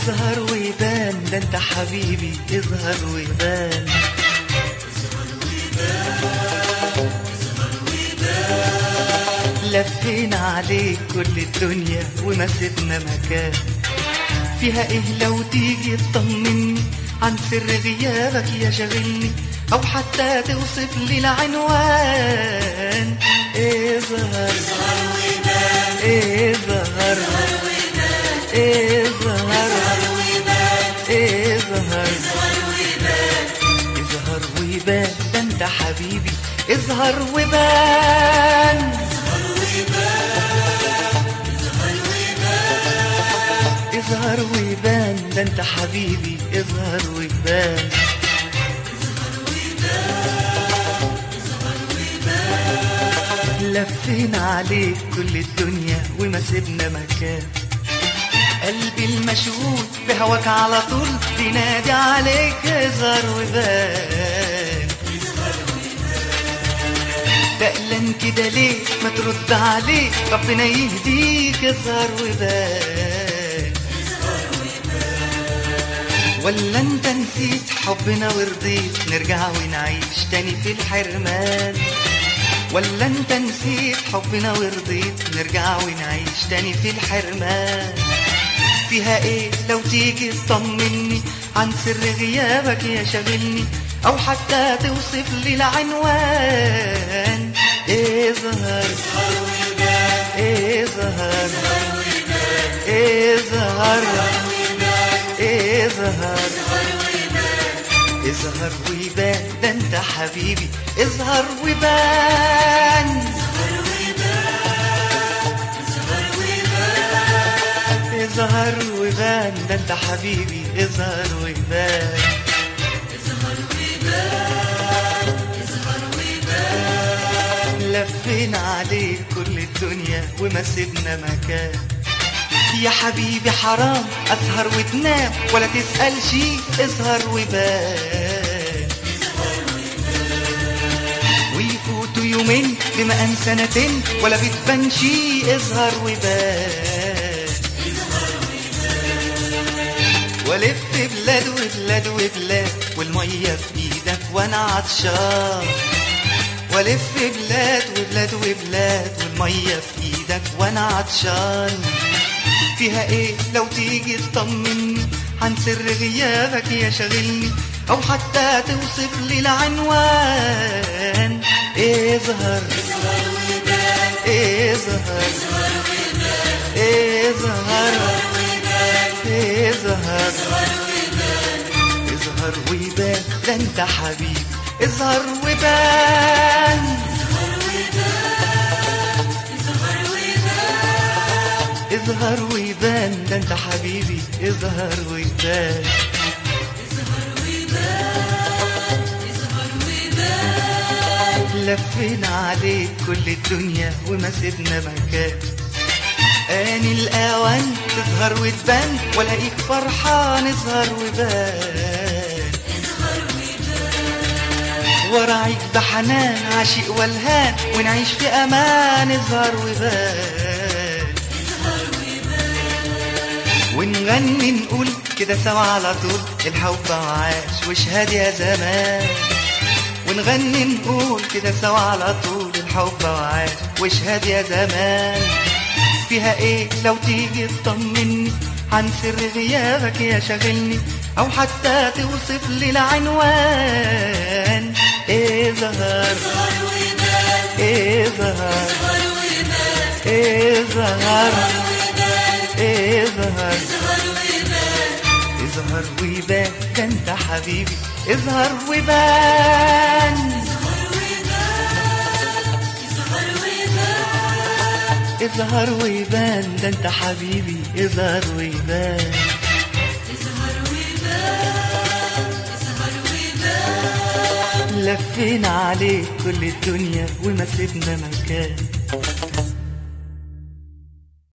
اظهر ويبان ده انت حبيبي اظهر ويبان لفينا عليك كل الدنيا وما سيبنا مكان فيها ايه لو تيجي تطمني عن سر غيابك يا شاغلني او حتى توصف لي العنوان اظهر اظهر اظهر اظهر اظهر ويبان ده انت حبيبي اظهر وبان اظهر ويبان ده انت حبيبي اظهر ويبان لفينا عليك كل الدنيا وما سيبنا مكان قلبي المشغول بهواك على طول بينادي عليك اظهر وبان تقلن كده ليه ما ترد عليه ربنا يهديك اظهر وبان ولا انت نسيت حبنا ورضيت نرجع ونعيش تاني في الحرمان ولا انت نسيت حبنا ورضيت نرجع ونعيش تاني في الحرمان فيها ايه لو تيجي تطمني عن سر غيابك يا شاغلني او حتى توصف لي العنوان اظهر اظهر اظهر اظهر اظهر ويبان ده انت حبيبي اظهر ويبان اظهر ويبان ده انت حبيبي اظهر ويبان لفينا عليك كل الدنيا وما سيبنا مكان يا حبيبي حرام اسهر وتنام ولا تسأل شي اظهر وبان ويفوتوا يومين بمقام سنتين ولا بتبان شي اظهر وبان والف بلاد وبلاد وبلاد والميه في ايدك وانا عطشان والف بلاد وبلاد وبلاد والميه في ايدك وانا عطشان فيها ايه لو تيجي تطمني عن سر غيابك يا شاغلني او حتى توصف لي العنوان اظهر اظهر اظهر اظهر اظهر ويبان ده انت حبيبي اظهر ويبان اظهر ويبان ده انت حبيبي اظهر ويبان لفينا عليك كل الدنيا وما سيبنا مكان آن الأوان تظهر وتبان ولاقيك فرحان اظهر وبان وراعيك بحنان عاشق والهان ونعيش في أمان اظهر وبان ونغني نقول كده سوا على طول الحب عاش واشهد يا زمان ونغني نقول كده سوا على طول الحب عاش واشهد يا زمان فيها ايه لو تيجي تطمني عن سر غيابك يا شاغلني او حتى توصف لي العنوان اظهر اظهر اظهر اظهر اظهر ويبان ده انت حبيبي اظهر ويبان اظهر ويبان ده انت حبيبي اظهر ويبان لفينا عليك كل الدنيا وما سيبنا مكان